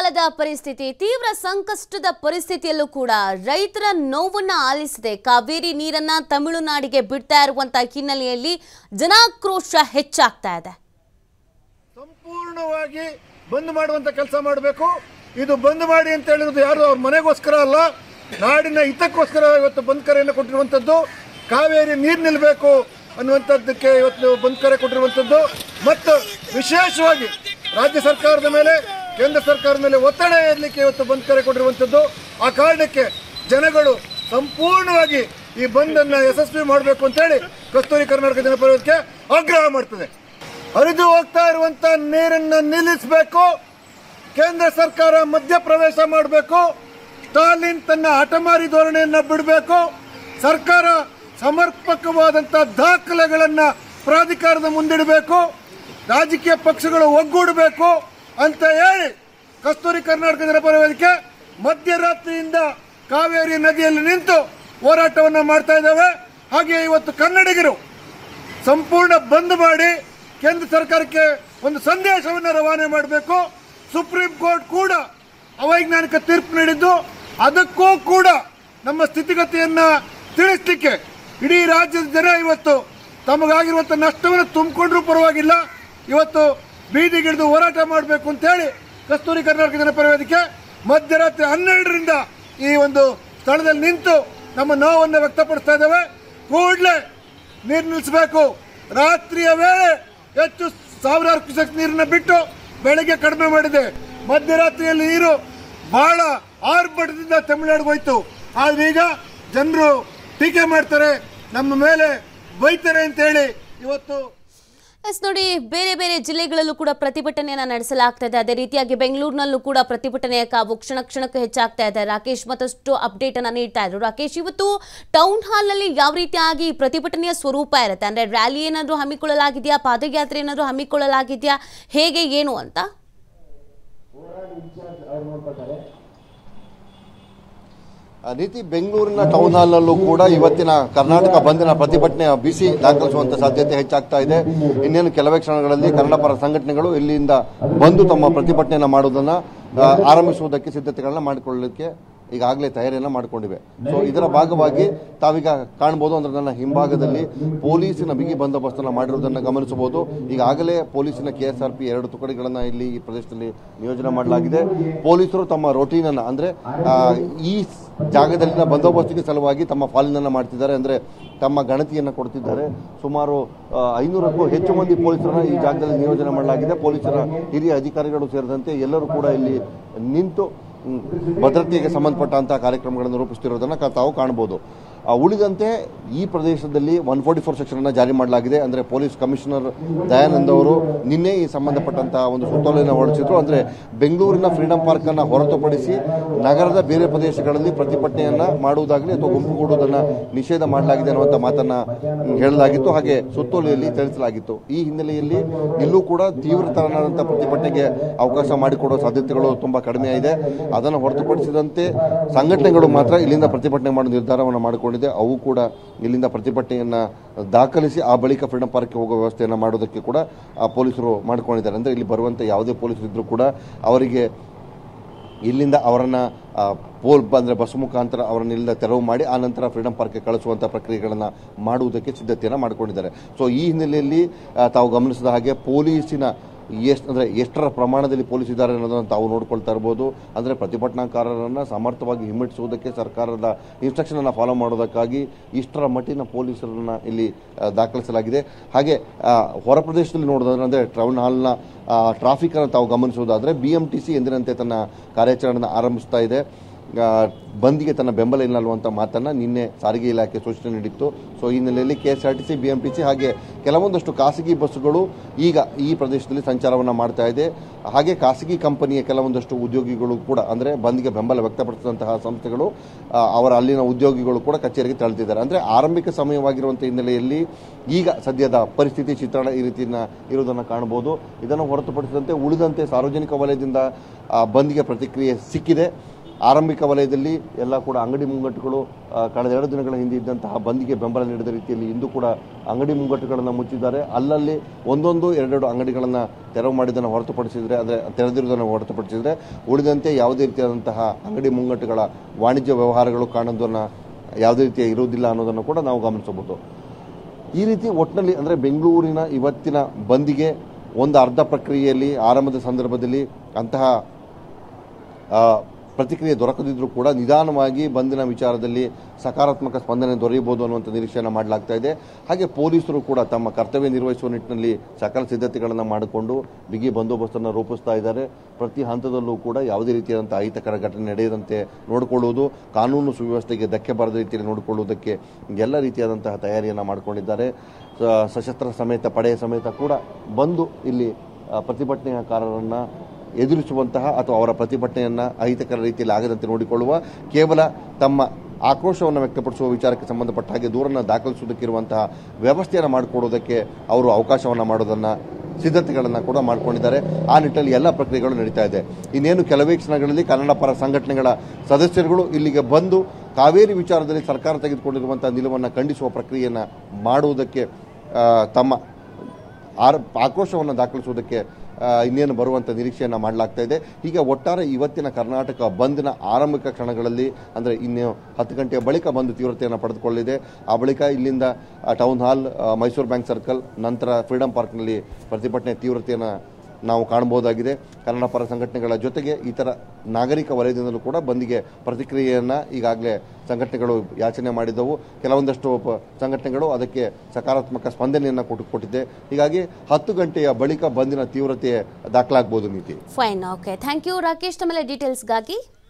ಬರಗಾಲದ ಪರಿಸ್ಥಿತಿ ತೀವ್ರ ಸಂಕಷ್ಟದ ಪರಿಸ್ಥಿತಿಯಲ್ಲೂ ಕೂಡ ರೈತರ ನೋವನ್ನ ಆಲಿಸದೆ ಕಾವೇರಿ ನೀರನ್ನ ತಮಿಳುನಾಡಿಗೆ ಬಿಡ್ತಾ ಇರುವಂತ ಹಿನ್ನೆಲೆಯಲ್ಲಿ ಜನಾಕ್ರೋಶ ಹೆಚ್ಚಾಗ್ತಾ ಇದೆ ಸಂಪೂರ್ಣವಾಗಿ ಬಂದ್ ಮಾಡುವಂತ ಕೆಲಸ ಮಾಡಬೇಕು ಇದು ಬಂದ್ ಮಾಡಿ ಅಂತ ಹೇಳಿರೋದು ಯಾರು ಅವ್ರ ಮನೆಗೋಸ್ಕರ ಅಲ್ಲ ನಾಡಿನ ಹಿತಕ್ಕೋಸ್ಕರ ಇವತ್ತು ಬಂದ್ ಕರೆಯನ್ನು ಕೊಟ್ಟಿರುವಂಥದ್ದು ಕಾವೇರಿ ನೀರು ನಿಲ್ಲಬೇಕು ಅನ್ನುವಂಥದ್ದಕ್ಕೆ ಇವತ್ತು ಬಂದ್ ಕರೆ ಕೊಟ್ಟಿರುವಂಥದ್ದು ಮತ್ತು ವಿಶೇಷವಾಗಿ ರಾಜ್ಯ ಸರ್ಕಾರದ ಮೇಲೆ ಕೇಂದ್ರ ಸರ್ಕಾರದ ಮೇಲೆ ಒತ್ತಡ ಏರಲಿಕ್ಕೆ ಇವತ್ತು ಬಂದ್ ಕರೆ ಕೊಟ್ಟಿರುವಂಥದ್ದು ಆ ಕಾರಣಕ್ಕೆ ಜನಗಳು ಸಂಪೂರ್ಣವಾಗಿ ಈ ಬಂದನ್ನು ಯಶಸ್ವಿ ಮಾಡಬೇಕು ಅಂತೇಳಿ ಕಸ್ತೂರಿ ಕರ್ನಾಟಕ ಜನಪರಕ್ಕೆ ಆಗ್ರಹ ಮಾಡ್ತದೆ ಹರಿದು ಹೋಗ್ತಾ ಇರುವಂತ ನೀರನ್ನ ನಿಲ್ಲಿಸಬೇಕು ಕೇಂದ್ರ ಸರ್ಕಾರ ಮಧ್ಯಪ್ರವೇಶ ಮಾಡಬೇಕು ಸ್ಟಾಲಿನ್ ತನ್ನ ಹಠಮಾರಿ ಧೋರಣೆಯನ್ನ ಬಿಡಬೇಕು ಸರ್ಕಾರ ಸಮರ್ಪಕವಾದಂತ ದಾಖಲೆಗಳನ್ನ ಪ್ರಾಧಿಕಾರದ ಮುಂದಿಡಬೇಕು ರಾಜಕೀಯ ಪಕ್ಷಗಳು ಒಗ್ಗೂಡಬೇಕು ಅಂತ ಹೇಳಿ ಕಸ್ತೂರಿ ಕರ್ನಾಟಕ ಜನಪರ ವೇದಿಕೆ ಮಧ್ಯರಾತ್ರಿಯಿಂದ ಕಾವೇರಿ ನದಿಯಲ್ಲಿ ನಿಂತು ಹೋರಾಟವನ್ನ ಮಾಡ್ತಾ ಇದ್ದೇವೆ ಹಾಗೆ ಇವತ್ತು ಕನ್ನಡಿಗರು ಸಂಪೂರ್ಣ ಬಂದ್ ಮಾಡಿ ಕೇಂದ್ರ ಸರ್ಕಾರಕ್ಕೆ ಒಂದು ಸಂದೇಶವನ್ನು ರವಾನೆ ಮಾಡಬೇಕು ಸುಪ್ರೀಂ ಕೋರ್ಟ್ ಕೂಡ ಅವೈಜ್ಞಾನಿಕ ತೀರ್ಪು ನೀಡಿದ್ದು ಅದಕ್ಕೂ ಕೂಡ ನಮ್ಮ ಸ್ಥಿತಿಗತಿಯನ್ನ ತಿಳಿಸ್ಲಿಕ್ಕೆ ಇಡೀ ರಾಜ್ಯದ ಜನ ಇವತ್ತು ತಮಗಾಗಿರುವಂಥ ನಷ್ಟವನ್ನು ತುಂಬಿಕೊಂಡ್ರೂ ಪರವಾಗಿಲ್ಲ ಇವತ್ತು ಬೀದಿಗಿಳಿದು ಹೋರಾಟ ಮಾಡಬೇಕು ಅಂತೇಳಿ ಕಸ್ತೂರಿ ಕರ್ನಾಟಕ ಜನಪರ ವೇದಿಕೆ ಮಧ್ಯರಾತ್ರಿ ಹನ್ನೆರಡರಿಂದ ಈ ಒಂದು ಸ್ಥಳದಲ್ಲಿ ನಿಂತು ನಮ್ಮ ನೋವನ್ನು ವ್ಯಕ್ತಪಡಿಸ್ತಾ ಇದ್ದೇವೆ ಕೂಡಲೇ ನೀರು ನಿಲ್ಲಿಸಬೇಕು ರಾತ್ರಿಯ ವೇಳೆ ಹೆಚ್ಚು ಸಾವಿರಾರು ಕ್ಯೂಸೆಕ್ ನೀರನ್ನ ಬಿಟ್ಟು ಬೆಳಗ್ಗೆ ಕಡಿಮೆ ಮಾಡಿದೆ ಮಧ್ಯರಾತ್ರಿಯಲ್ಲಿ ನೀರು ಬಹಳ ಆರ್ಭಟದಿಂದ ತಮಿಳುನಾಡಿಗೆ ಹೋಯ್ತು ಆದ್ರೆ ಈಗ ಜನರು ಟೀಕೆ ಮಾಡ್ತಾರೆ ನಮ್ಮ ಮೇಲೆ ಬೈತಾರೆ ಅಂತೇಳಿ ಇವತ್ತು ಎಸ್ ನೋಡಿ ಬೇರೆ ಬೇರೆ ಜಿಲ್ಲೆಗಳಲ್ಲೂ ಕೂಡ ಪ್ರತಿಭಟನೆಯನ್ನ ನಡೆಸಲಾಗ್ತಾ ಇದೆ ಅದೇ ರೀತಿಯಾಗಿ ಬೆಂಗಳೂರಿನಲ್ಲೂ ಕೂಡ ಪ್ರತಿಭಟನೆಯ ಕಾವು ಕ್ಷಣ ಕ್ಷಣಕ್ಕೆ ಹೆಚ್ಚಾಗ್ತಾ ಇದೆ ರಾಕೇಶ್ ಮತ್ತಷ್ಟು ಅಪ್ಡೇಟ್ ಅನ್ನ ನೀಡ್ತಾ ಇದ್ರು ರಾಕೇಶ್ ಇವತ್ತು ಟೌನ್ ಹಾಲ್ ನಲ್ಲಿ ಯಾವ ರೀತಿಯಾಗಿ ಪ್ರತಿಭಟನೆಯ ಸ್ವರೂಪ ಇರುತ್ತೆ ಅಂದ್ರೆ ರ್ಯಾಲಿ ಏನಾದರೂ ಹಮ್ಮಿಕೊಳ್ಳಲಾಗಿದೆಯಾ ಪಾದಯಾತ್ರೆ ಏನಾದರೂ ಹಮ್ಮಿಕೊಳ್ಳಲಾಗಿದೆಯಾ ಹೇಗೆ ಏನು ಅಂತ ಆ ರೀತಿ ಬೆಂಗಳೂರಿನ ಟೌನ್ ಹಾಲ್ನಲ್ಲೂ ಕೂಡ ಇವತ್ತಿನ ಕರ್ನಾಟಕ ಬಂದಿನ ಪ್ರತಿಭಟನೆಯ ಬಿಸಿ ದಾಖಲಿಸುವಂತ ಸಾಧ್ಯತೆ ಹೆಚ್ಚಾಗ್ತಾ ಇದೆ ಇನ್ನೇನು ಕೆಲವೇ ಕ್ಷಣಗಳಲ್ಲಿ ಕನ್ನಡ ಪರ ಸಂಘಟನೆಗಳು ಇಲ್ಲಿಂದ ಬಂದು ತಮ್ಮ ಪ್ರತಿಭಟನೆಯನ್ನು ಮಾಡುವುದನ್ನ ಆ, ಆರಂಭಿಸುವುದಕ್ಕೆ ಸಿದ್ಧತೆಗಳನ್ನ ಮಾಡಿಕೊಳ್ಳಲಿಕ್ಕೆ ಈಗಾಗಲೇ ತಯಾರಿಯನ್ನ ಮಾಡಿಕೊಂಡಿವೆ ಸೊ ಇದರ ಭಾಗವಾಗಿ ತಾವೀಗ ಕಾಣಬಹುದು ಅಂದ್ರೆ ನನ್ನ ಹಿಂಭಾಗದಲ್ಲಿ ಪೊಲೀಸಿನ ಬಿಗಿ ಬಂದೋಬಸ್ತನ್ನು ಮಾಡಿರುವುದನ್ನು ಗಮನಿಸಬಹುದು ಈಗಾಗಲೇ ಪೊಲೀಸಿನ ಕೆಎಸ್ಆರ್ಪಿ ಎರಡು ತುಕಡಿಗಳನ್ನ ಇಲ್ಲಿ ಈ ಪ್ರದೇಶದಲ್ಲಿ ನಿಯೋಜನೆ ಮಾಡಲಾಗಿದೆ ಪೊಲೀಸರು ತಮ್ಮ ರೊಟೀನ್ ಅನ್ನ ಅಂದ್ರೆ ಆ, ಈ ಜಾಗದಲ್ಲಿನ ಬಂದೋಬಸ್ತಿಗೆ ಸಲುವಾಗಿ ತಮ್ಮ ಪಾಲನೆಯನ್ನ ಮಾಡ್ತಿದ್ದಾರೆ ಅಂದ್ರೆ ತಮ್ಮ ಗಣತಿಯನ್ನ ಕೊಡ್ತಿದ್ದಾರೆ ಸುಮಾರು ಆ, ಐನೂರಕ್ಕೂ ಹೆಚ್ಚು ಮಂದಿ ಪೊಲೀಸರನ್ನ ಈ ಜಾಗದಲ್ಲಿ ನಿಯೋಜನೆ ಮಾಡಲಾಗಿದೆ ಪೊಲೀಸರ ಹಿರಿಯ ಅಧಿಕಾರಿಗಳು ಸೇರಿದಂತೆ ಎಲ್ಲರೂ ಕೂಡ ಇಲ್ಲಿ ನಿಂತು ಹ್ಮ್, ಭದ್ರತೆಗೆ ಸಂಬಂಧಪಟ್ಟಂತಹ ಕಾರ್ಯಕ್ರಮಗಳನ್ನು ರೂಪಿಸುತ್ತಿರುವುದನ್ನು ಕ- ತಾವು ಕಾಣಬಹುದು ಆ, ಉಳಿದಂತೆ ಈ ಪ್ರದೇಶದಲ್ಲಿ ಒನ್ ಫೋರ್ಟಿ ಫೋರ್ ಸೆಕ್ಷನ್ ಅನ್ನು ಜಾರಿ ಮಾಡಲಾಗಿದೆ ಅಂದ್ರೆ ಪೊಲೀಸ್ ಕಮಿಷನರ್ ದಯಾನಂದ್ ಅವರು ನಿನ್ನೆ ಈ ಸಂಬಂಧಪಟ್ಟಂತಹ ಒಂದು ಸುತ್ತೋಲೆಯನ್ನು ಹೊರಡಿಸಿದ್ರು ಅಂದ್ರೆ ಬೆಂಗಳೂರಿನ ಫ್ರೀಡಂ ಪಾರ್ಕ್ ಅನ್ನ ಹೊರತುಪಡಿಸಿ ನಗರದ ಬೇರೆ ಪ್ರದೇಶಗಳಲ್ಲಿ ಪ್ರತಿಭಟನೆಯನ್ನ ಮಾಡುವುದಾಗಲಿ ಅಥವಾ ಗುಂಪುಗೂಡುವುದನ್ನ ನಿಷೇಧ ಮಾಡಲಾಗಿದೆ ಅನ್ನುವಂಥ ಮಾತನ್ನ ಹ್ಮ್, ಹೇಳಲಾಗಿತ್ತು ಹಾಗೆ ಸುತ್ತೋಲೆಯಲ್ಲಿ ತಿಳಿಸಲಾಗಿತ್ತು ಈ ಹಿನ್ನೆಲೆಯಲ್ಲಿ ಇಲ್ಲೂ ಕೂಡ ತೀವ್ರತರನಾದಂತಹ ಪ್ರತಿಭಟನೆಗೆ ಅವಕಾಶ ಮಾಡಿಕೊಡುವ ಸಾಧ್ಯತೆಗಳು ತುಂಬಾ ಕಡಿಮೆ ಇದೆ ಅದನ್ನು ಹೊರತುಪಡಿಸಿದಂತೆ ಸಂಘಟನೆಗಳು ಮಾತ್ರ ಇಲ್ಲಿಂದ ಪ್ರತಿಭಟನೆ ಮಾಡುವ ನಿರ್ಧಾರವನ್ನು ಮಾಡಿಕೊಂಡಿದೆ ಅವು ಕೂಡ ಇಲ್ಲಿಂದ ಪ್ರತಿಭಟನೆಯನ್ನ ದಾಖಲಿಸಿ ಆ ಬಳಿಕ ಫ್ರೀಡಂ ಪಾರ್ಕ್ಗೆ ಹೋಗುವ ವ್ಯವಸ್ಥೆಯನ್ನು ಮಾಡೋದಕ್ಕೆ ಕೂಡ ಆ ಪೊಲೀಸರು ಮಾಡಿಕೊಂಡಿದ್ದಾರೆ ಅಂದ್ರೆ ಇಲ್ಲಿ ಬರುವಂತ ಯಾವುದೇ ಪೊಲೀಸರು ಇದ್ರೂ ಕೂಡ ಅವರಿಗೆ ಇಲ್ಲಿಂದ ಅವರನ್ನ ಆ, ಪೋಲ್ ಅಂದ್ರೆ ಬಸ್ ಮುಖಾಂತರ ಅವರನ್ನ ಇಲ್ಲಿಂದ ತೆರವು ಮಾಡಿ ಆ ನಂತರ ಫ್ರೀಡಂ ಪಾರ್ಕ್ಗೆ ಕಳಿಸುವಂತ ಪ್ರಕ್ರಿಯೆಗಳನ್ನ ಮಾಡುವುದಕ್ಕೆ ಸಿದ್ಧತೆಯನ್ನು ಮಾಡಿಕೊಂಡಿದ್ದಾರೆ ಸೊ ಈ ಹಿನ್ನೆಲೆಯಲ್ಲಿ ಆ, ತಾವು ಗಮನಿಸಿದ ಹಾಗೆ ಪೊಲೀಸಿನ ಎಷ್ಟು ಅಂದ್ರೆ ಎಷ್ಟರ ಪ್ರಮಾಣದಲ್ಲಿ ಪೊಲೀಸ್ ಇದ್ದಾರೆ ಅನ್ನೋದನ್ನು ತಾವು ನೋಡ್ಕೊಳ್ತಾ ಇರ್ಬೋದು ಅಂದ್ರೆ ಪ್ರತಿಭಟನಾಕಾರರನ್ನ ಸಮರ್ಥವಾಗಿ ಹಿಮ್ಮೆಟ್ಟಿಸುವುದಕ್ಕೆ ಸರ್ಕಾರದ ಇನ್ಸ್ಟ್ರಕ್ಷನ್ ಅನ್ನ ಫಾಲೋ ಮಾಡೋದಕ್ಕಾಗಿ ಇಷ್ಟರ ಮಟ್ಟಿನ ಪೊಲೀಸರನ್ನ ಇಲ್ಲಿ ಆ, ದಾಖಲಿಸಲಾಗಿದೆ ಹಾಗೆ ಆ, ಹೊರ ಪ್ರದೇಶದಲ್ಲಿ ನೋಡೋದಾದ್ರೆ ಅಂದ್ರೆ ಟೌನ್ ಹಾಲ್ನ ಟ್ರಾಫಿಕ್ ಅನ್ನು ತಾವು ಗಮನಿಸುವುದಾದ್ರೆ ಬಿಎಂಟಿಸಿ ಎಂದಿನಂತೆ ತನ್ನ ಕಾರ್ಯಾಚರಣೆಯನ್ನು ಆರಂಭಿಸ್ತಾ ಇದೆ ಆ, ಬಂದ್ಗೆ ತನ್ನ ಬೆಂಬಲ ಇಲ್ಲ ಅನ್ನುವಂಥ ಮಾತನ್ನ ನಿನ್ನೆ ಸಾರಿಗೆ ಇಲಾಖೆ ಸೂಚನೆ ನೀಡಿತ್ತು ಸೊ ಈ ಹಿನ್ನೆಲೆಯಲ್ಲಿ ಕೆಎಸ್ಆರ್ಟಿಸಿ ಬಿಎಂಟಿಸಿ ಹಾಗೆ ಕೆಲವೊಂದಷ್ಟು ಖಾಸಗಿ ಬಸ್ಸುಗಳು ಈಗ ಈ ಪ್ರದೇಶದಲ್ಲಿ ಸಂಚಾರವನ್ನು ಮಾಡ್ತಾ ಇದೆ ಹಾಗೆ ಖಾಸಗಿ ಕಂಪನಿಯ ಕೆಲವೊಂದಷ್ಟು ಉದ್ಯೋಗಿಗಳು ಕೂಡ ಅಂದ್ರೆ ಬಂದ್ಗೆ ಬೆಂಬಲ ವ್ಯಕ್ತಪಡಿಸಿದಂತಹ ಸಂಸ್ಥೆಗಳು ಆ, ಅವರ ಅಲ್ಲಿನ ಉದ್ಯೋಗಿಗಳು ಕೂಡ ಕಚೇರಿಗೆ ತೆರಳುತ್ತಿದ್ದಾರೆ ಅಂದ್ರೆ ಆರಂಭಿಕ ಸಮಯವಾಗಿರುವಂತಹ ಹಿನ್ನೆಲೆಯಲ್ಲಿ ಈಗ ಸದ್ಯದ ಪರಿಸ್ಥಿತಿ ಚಿತ್ರಣ ಈ ರೀತಿನ ಇರುವುದನ್ನು ಕಾಣಬಹುದು ಇದನ್ನು ಹೊರತುಪಡಿಸಿದಂತೆ ಉಳಿದಂತೆ ಸಾರ್ವಜನಿಕ ವಲಯದಿಂದ ಆ, ಬಂದ್ಗೆ ಪ್ರತಿಕ್ರಿಯೆ ಸಿಕ್ಕಿದೆ ಆರಂಭಿಕ ವಲಯದಲ್ಲಿ ಎಲ್ಲ ಕೂಡ ಅಂಗಡಿ ಮುಂಗಟ್ಟುಗಳು ಆ, ಕಳೆದ ಎರಡು ದಿನಗಳ ಹಿಂದೆ ಇದ್ದಂತಹ ಬಂದ್ಗೆ ಬೆಂಬಲ ನೀಡಿದ ರೀತಿಯಲ್ಲಿ ಇಂದು ಕೂಡ ಅಂಗಡಿ ಮುಂಗಟ್ಟುಗಳನ್ನು ಮುಚ್ಚಿದ್ದಾರೆ ಅಲ್ಲಲ್ಲಿ ಒಂದೊಂದು ಎರಡೆರಡು ಅಂಗಡಿಗಳನ್ನು ತೆರವು ಮಾಡಿದ್ದನ್ನು ಹೊರತುಪಡಿಸಿದರೆ ಅಂದರೆ ತೆರೆದಿರುವುದನ್ನು ಹೊರತುಪಡಿಸಿದರೆ ಉಳಿದಂತೆ ಯಾವುದೇ ರೀತಿಯಾದಂತಹ ಅಂಗಡಿ ಮುಂಗಟ್ಟುಗಳ ವಾಣಿಜ್ಯ ವ್ಯವಹಾರಗಳು ಕಾಣೋದನ್ನು ಯಾವುದೇ ರೀತಿಯ ಇರುವುದಿಲ್ಲ ಅನ್ನೋದನ್ನು ಕೂಡ ನಾವು ಗಮನಿಸಬಹುದು ಈ ರೀತಿ ಒಟ್ಟಿನಲ್ಲಿ ಅಂದರೆ ಬೆಂಗಳೂರಿನ ಇವತ್ತಿನ ಬಂದಿಗೆ ಒಂದು ಅರ್ಧ ಪ್ರಕ್ರಿಯೆಯಲ್ಲಿ ಆರಂಭದ ಸಂದರ್ಭದಲ್ಲಿ ಅಂತಹ ಆ, ಪ್ರತಿಕ್ರಿಯೆ ದೊರಕದಿದ್ರೂ ಕೂಡ ನಿಧಾನವಾಗಿ ಬಂದಿನ ವಿಚಾರದಲ್ಲಿ ಸಕಾರಾತ್ಮಕ ಸ್ಪಂದನೆ ದೊರೆಯಬಹುದು ಅನ್ನುವಂಥ ನಿರೀಕ್ಷೆಯನ್ನು ಮಾಡಲಾಗ್ತಾ ಇದೆ ಹಾಗೆ ಪೊಲೀಸರು ಕೂಡ ತಮ್ಮ ಕರ್ತವ್ಯ ನಿರ್ವಹಿಸುವ ನಿಟ್ಟಿನಲ್ಲಿ ಸಕಲ ಸಿದ್ಧತೆಗಳನ್ನು ಮಾಡಿಕೊಂಡು ಬಿಗಿ ಬಂದೋಬಸ್ತನ್ನು ರೂಪಿಸ್ತಾ ಇದ್ದಾರೆ ಪ್ರತಿ ಹಂತದಲ್ಲೂ ಕೂಡ ಯಾವುದೇ ರೀತಿಯಾದಂಥ ಅಹಿತಕರ ಘಟನೆ ನಡೆಯದಂತೆ ನೋಡಿಕೊಳ್ಳುವುದು ಕಾನೂನು ಸುವ್ಯವಸ್ಥೆಗೆ ಧಕ್ಕೆ ಬರದ ರೀತಿಯಲ್ಲಿ ನೋಡಿಕೊಳ್ಳುವುದಕ್ಕೆ ಎಲ್ಲ ರೀತಿಯಾದಂತಹ ತಯಾರಿಯನ್ನು ಮಾಡಿಕೊಂಡಿದ್ದಾರೆ ಸ- ಸಶಸ್ತ್ರ ಸಮೇತ ಪಡೆಯ ಸಮೇತ ಕೂಡ ಬಂದು ಇಲ್ಲಿ ಆ, ಪ್ರತಿಭಟನೆಕಾರರನ್ನು ಎದುರಿಸುವಂತಹ ಅಥವಾ ಅವರ ಪ್ರತಿಭಟನೆಯನ್ನು ಅಹಿತಕರ ರೀತಿಯಲ್ಲಿ ಆಗದಂತೆ ನೋಡಿಕೊಳ್ಳುವ ಕೇವಲ ತಮ್ಮ ಆಕ್ರೋಶವನ್ನು ವ್ಯಕ್ತಪಡಿಸುವ ವಿಚಾರಕ್ಕೆ ಸಂಬಂಧಪಟ್ಟ ಹಾಗೆ ದೂರನ್ನು ದಾಖಲಿಸುವುದಕ್ಕಿರುವಂತಹ ವ್ಯವಸ್ಥೆಯನ್ನು ಮಾಡಿಕೊಡೋದಕ್ಕೆ ಅವರು ಅವಕಾಶವನ್ನು ಮಾಡೋದನ್ನು ಸಿದ್ಧತೆಗಳನ್ನು ಕೂಡ ಮಾಡಿಕೊಂಡಿದ್ದಾರೆ ಆ ನಿಟ್ಟಿನಲ್ಲಿ ಎಲ್ಲ ಪ್ರಕ್ರಿಯೆಗಳು ನಡೀತಾ ಇದೆ ಇನ್ನೇನು ಕೆಲವೇ ಕ್ಷಣಗಳಲ್ಲಿ ಕನ್ನಡ ಪರ ಸಂಘಟನೆಗಳ ಸದಸ್ಯರುಗಳು ಇಲ್ಲಿಗೆ ಬಂದು ಕಾವೇರಿ ವಿಚಾರದಲ್ಲಿ ಸರ್ಕಾರ ತೆಗೆದುಕೊಂಡಿರುವಂತಹ ನಿಲುವನ್ನು ಖಂಡಿಸುವ ಪ್ರಕ್ರಿಯೆಯನ್ನು ಮಾಡುವುದಕ್ಕೆ ಆ, ತಮ್ಮ ಆರ ಆಕ್ರೋಶವನ್ನು ದಾಖಲಿಸುವುದಕ್ಕೆ ಆ, ಇನ್ನೇನು ಬರುವಂಥ ನಿರೀಕ್ಷೆಯನ್ನು ಮಾಡಲಾಗ್ತಾ ಇದೆ ಹೀಗೆ ಒಟ್ಟಾರೆ ಇವತ್ತಿನ ಕರ್ನಾಟಕ ಬಂದ್ನ ಆರಂಭಿಕ ಕ್ಷಣಗಳಲ್ಲಿ ಅಂದರೆ ಇನ್ನು ಹತ್ತು ಗಂಟೆಯ ಬಳಿಕ ಬಂದು ತೀವ್ರತೆಯನ್ನು ಪಡೆದುಕೊಳ್ಳಿದೆ ಆ ಬಳಿಕ ಇಲ್ಲಿಂದ ಆ, ಟೌನ್ ಹಾಲ್ ಆ, ಮೈಸೂರು ಬ್ಯಾಂಕ್ ಸರ್ಕಲ್ ನಂತರ ಫ್ರೀಡಂ ಪಾರ್ಕ್ನಲ್ಲಿ ಪ್ರತಿಭಟನೆ ತೀವ್ರತೆಯನ್ನು ನಾವು ಕಾಣಬಹುದಾಗಿದೆ ಕನ್ನಡ ಪರ ಸಂಘಟನೆಗಳ ಜೊತೆಗೆ ಇತರ ನಾಗರಿಕ ವಲಯದಿಂದಲೂ ಕೂಡ ಬಂದಿಗೆ ಪ್ರತಿಕ್ರಿಯೆಯನ್ನು ಈಗಾಗಲೇ ಸಂಘಟನೆಗಳು ಯಾಚನೆ ಮಾಡಿದ್ದವು ಕೆಲವೊಂದಷ್ಟು ಪ- ಸಂಘಟನೆಗಳು ಅದಕ್ಕೆ ಸಕಾರಾತ್ಮಕ ಸ್ಪಂದನೆಯನ್ನು ಕೊಟ್ಟು ಕೊಟ್ಟಿದೆ ಹೀಗಾಗಿ ಹತ್ತು ಗಂಟೆಯ ಬಳಿಕ ಬಂದಿನ ತೀವ್ರತೆ ದಾಖಲಾಗಬಹುದು ನೀತಿ fine okay thank you Rakesh ತಮ್ಮೆಲ್ಲ ಡೀಟೇಲ್ಸ್ಗಾಗಿ